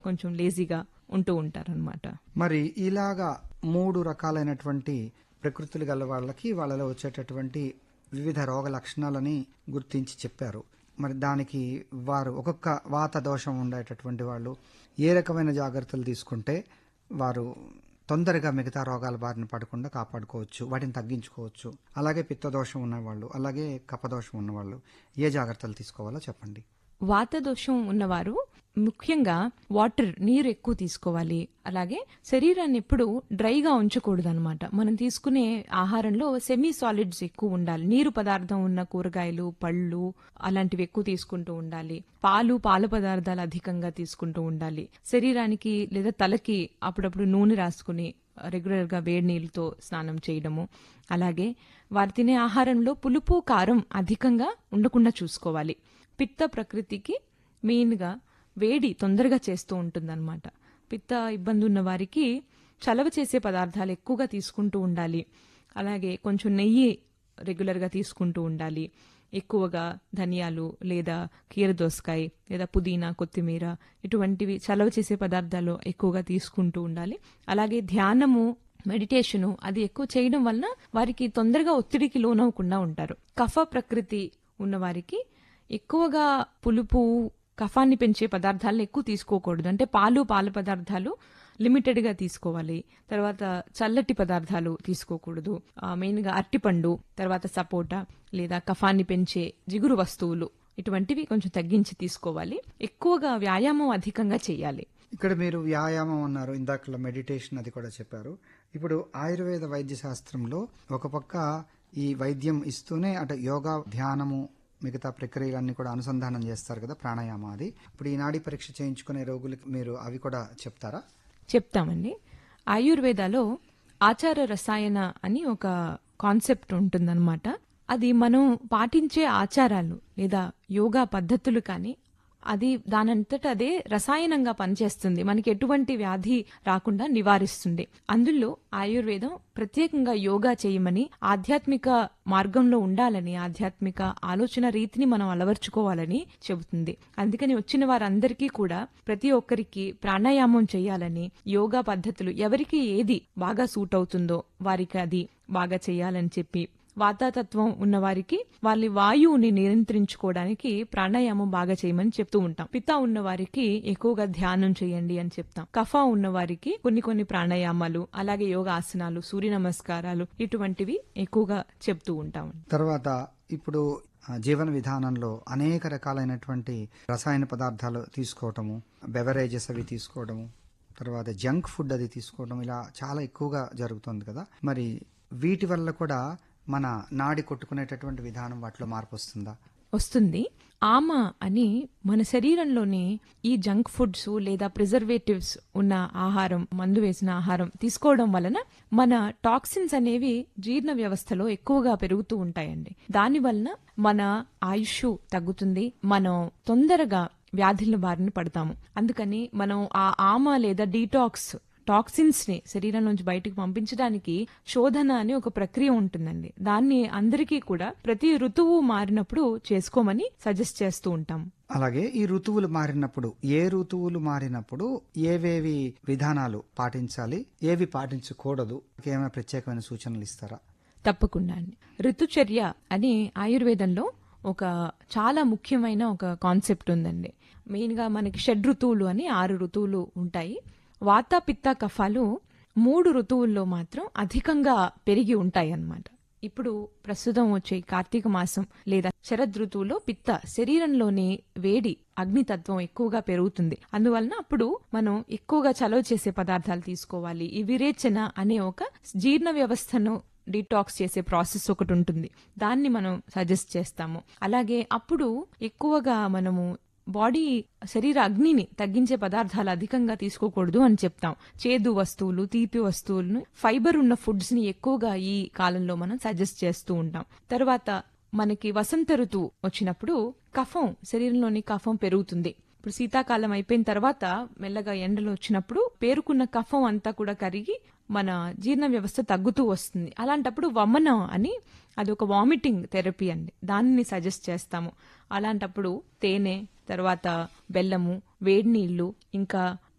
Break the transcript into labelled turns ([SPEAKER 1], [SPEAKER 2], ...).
[SPEAKER 1] కొంచెం లేజీగా ఉంటూ ఉంటారనమాట
[SPEAKER 2] మరి ఇలాగా మూడు రకాలైనటువంటి ప్రకృతులు గల వాళ్ళకి వాళ్ళలో వచ్చేటటువంటి వివిధ రోగ లక్షణాలని గుర్తించి చెప్పారు మరి దానికి వారు ఒక్కొక్క వాత దోషం ఉండేటటువంటి వాళ్ళు ఏ రకమైన జాగ్రత్తలు తీసుకుంటే వారు తొందరగా మిగతా రోగాల బారిన పడకుండా కాపాడుకోవచ్చు వాటిని తగ్గించుకోవచ్చు అలాగే పిత్తదోషం ఉన్నవాళ్ళు అలాగే కపదోషం ఉన్నవాళ్ళు ఏ జాగ్రత్తలు తీసుకోవాలో చెప్పండి
[SPEAKER 1] వాత దోషం ఉన్నవారు ముఖ్యంగా వాటర్ నీరు ఎక్కువ తీసుకోవాలి అలాగే శరీరాన్ని ఎప్పుడు డ్రైగా ఉంచకూడదు అనమాట మనం తీసుకునే ఆహారంలో సెమీ సాలిడ్స్ ఎక్కువ ఉండాలి నీరు పదార్థం ఉన్న కూరగాయలు పళ్ళు అలాంటివి ఎక్కువ తీసుకుంటూ ఉండాలి పాలు పాల పదార్థాలు అధికంగా తీసుకుంటూ ఉండాలి శరీరానికి లేదా తలకి అప్పుడప్పుడు నూనె రాసుకుని రెగ్యులర్ గా వేడి నీళ్ళతో స్నానం చేయడము అలాగే వారు తినే ఆహారంలో పులుపు కారం అధికంగా ఉండకుండా చూసుకోవాలి పిత్త ప్రకృతికి మెయిన్గా వేడి తొందరగా చేస్తూ ఉంటుందన్నమాట పిత్త ఇబ్బంది ఉన్న వారికి చలవ చేసే పదార్థాలు ఎక్కువగా తీసుకుంటూ ఉండాలి అలాగే కొంచెం నెయ్యి రెగ్యులర్గా తీసుకుంటూ ఉండాలి ఎక్కువగా ధనియాలు లేదా కీరదోసకాయ లేదా పుదీనా కొత్తిమీర ఇటువంటివి చలవ చేసే పదార్థాలు ఎక్కువగా తీసుకుంటూ ఉండాలి అలాగే ధ్యానము మెడిటేషను అది ఎక్కువ చేయడం వలన వారికి తొందరగా ఒత్తిడికి లోనవ్వకుండా ఉంటారు కఫ ప్రకృతి ఉన్న వారికి ఎక్కువగా పులుపు కఫాన్ని పెంచే పదార్థాలను ఎక్కువ తీసుకోకూడదు అంటే పాలు పాల పదార్థాలు లిమిటెడ్ గా తీసుకోవాలి తర్వాత చల్లటి పదార్థాలు తీసుకోకూడదు మెయిన్ గా అరటిపండు తర్వాత సపోటా లేదా కఫాన్ని పెంచే జిగురు వస్తువులు ఇటువంటివి కొంచెం తగ్గించి తీసుకోవాలి ఎక్కువగా వ్యాయామం అధికంగా చేయాలి
[SPEAKER 2] ఇక్కడ మీరు వ్యాయామం అన్నారు ఇందాకలో మెడిటేషన్ అది కూడా చెప్పారు ఇప్పుడు ఆయుర్వేద వైద్య శాస్త్రంలో ఒక పక్క ఈ వైద్యం ఇస్తూనే అటు యోగా ధ్యానము మిగతా ప్రక్రియలన్నీ కూడా అనుసంధానం చేస్తారు కదా ప్రాణాయామం అది ఇప్పుడు ఈ నాడీ పరీక్ష చేయించుకునే రోగులకి మీరు అవి కూడా చెప్తారా
[SPEAKER 1] చెప్తామండి ఆయుర్వేదాలో ఆచార రసాయన అని ఒక కాన్సెప్ట్ ఉంటుందన్నమాట అది మనం పాటించే ఆచారాలు లేదా యోగా పద్ధతులు కానీ అది దానంతట అదే రసాయనంగా పనిచేస్తుంది మనకి ఎటువంటి వ్యాధి రాకుండా నివారిస్తుంది అందులో ఆయుర్వేదం ప్రత్యేకంగా యోగా చేయమని ఆధ్యాత్మిక మార్గంలో ఉండాలని ఆధ్యాత్మిక ఆలోచన రీతిని మనం అలవర్చుకోవాలని చెబుతుంది అందుకని వచ్చిన వారందరికీ కూడా ప్రతి ఒక్కరికి ప్రాణాయామం చేయాలని యోగా పద్ధతులు ఎవరికి ఏది బాగా సూట్ అవుతుందో వారికి అది బాగా చేయాలని చెప్పి వాతాతత్వం ఉన్న వారికి వాళ్ళ వాయువుని నియంత్రించుకోవడానికి ప్రాణాయామం బాగా చేయమని చెప్తూ ఉంటాం పిత ఉన్న వారికి ఎక్కువగా ధ్యానం చేయండి అని చెప్తాం కఫా ఉన్న వారికి కొన్ని కొన్ని ప్రాణాయామాలు అలాగే యోగాసనాలు సూర్య నమస్కారాలు ఇటువంటివి ఎక్కువగా చెప్తూ ఉంటాం
[SPEAKER 2] తర్వాత ఇప్పుడు ఆ, జీవన విధానంలో అనేక రకాలైనటువంటి రసాయన పదార్థాలు తీసుకోవటము బెవరేజెస్ అవి తీసుకోవడము తర్వాత జంక్ ఫుడ్ అది తీసుకోవడం ఇలా చాలా ఎక్కువగా జరుగుతుంది కదా మరి వీటి వల్ల కూడా మన నాడి కొట్టుకునేటటువంటి విధానం వాటిలో మార్పు వస్తుందా
[SPEAKER 1] వస్తుంది ఆమ అని మన శరీరంలోని ఈ జంక్ ఫుడ్స్ లేదా ప్రిజర్వేటివ్స్ ఉన్న ఆహారం మందు వేసిన ఆహారం తీసుకోవడం వలన మన టాక్సిన్స్ అనేవి జీర్ణ వ్యవస్థలో ఎక్కువగా పెరుగుతూ ఉంటాయండి దాని వలన మన ఆయుష్ తగ్గుతుంది మనం తొందరగా వ్యాధుల బారిన పడతాము అందుకని మనం ఆ ఆమ లేదా డీటాక్స్ టాక్సిన్స్ ని శరీరం నుంచి బయటకు పంపించడానికి శోధన అని ఒక ప్రక్రియ ఉంటుందండి దాన్ని అందరికీ కూడా ప్రతి ఋతువు మారినప్పుడు చేసుకోమని సజెస్ట్ చేస్తూ ఉంటాం
[SPEAKER 2] అలాగే ఈ ఋతువులు మారినప్పుడు ఏ ఋతువులు మారినప్పుడు ఏవేవి విధానాలు పాటించాలి ఏవి పాటించకూడదు ఏమైనా ప్రత్యేకమైన సూచనలు ఇస్తారా
[SPEAKER 1] తప్పకుండా అండి ఋతుచర్య అని ఆయుర్వేదంలో ఒక చాలా ముఖ్యమైన ఒక కాన్సెప్ట్ ఉందండి మెయిన్ గా మనకి షడ్ ఋతువులు అని ఆరు ఋతువులు ఉంటాయి వాత పిత్త కఫాలు మూడు ఋతువుల్లో మాత్రం అధికంగా పెరిగి ఉంటాయి అన్నమాట ఇప్పుడు ప్రస్తుతం వచ్చే కార్తీక మాసం లేదా శరద్ ఋతువులో పిత్త శరీరంలోని వేడి అగ్నితత్వం ఎక్కువగా పెరుగుతుంది అందువలన అప్పుడు మనం ఎక్కువగా చలవ చేసే పదార్థాలు తీసుకోవాలి ఈ విరేచన అనే ఒక జీర్ణ వ్యవస్థను డీటాక్స్ చేసే ప్రాసెస్ ఒకటి ఉంటుంది దాన్ని మనం సజెస్ట్ చేస్తాము అలాగే అప్పుడు ఎక్కువగా మనము బాడీ శరీర అగ్నిని తగ్గించే పదార్థాలు అధికంగా తీసుకోకూడదు అని చెప్తాం చేదు వస్తువులు తీపి వస్తువులను ఫైబర్ ఉన్న ఫుడ్స్ ని ఎక్కువగా ఈ కాలంలో మనం సజెస్ట్ చేస్తూ ఉంటాం తర్వాత మనకి వసంత ఋతువు వచ్చినప్పుడు కఫం శరీరంలోని కఫం పెరుగుతుంది ఇప్పుడు శీతాకాలం అయిపోయిన తర్వాత మెల్లగా ఎండలు వచ్చినప్పుడు పేరుకున్న కఫం అంతా కూడా కరిగి మన జీర్ణ వ్యవస్థ తగ్గుతూ వస్తుంది అలాంటప్పుడు వమనం అని అది ఒక వామిటింగ్ థెరపీ అండి దానిని సజెస్ట్ చేస్తాము అలాంటప్పుడు తేనె తర్వాత బెల్లము వేడి నీళ్లు ఇంకా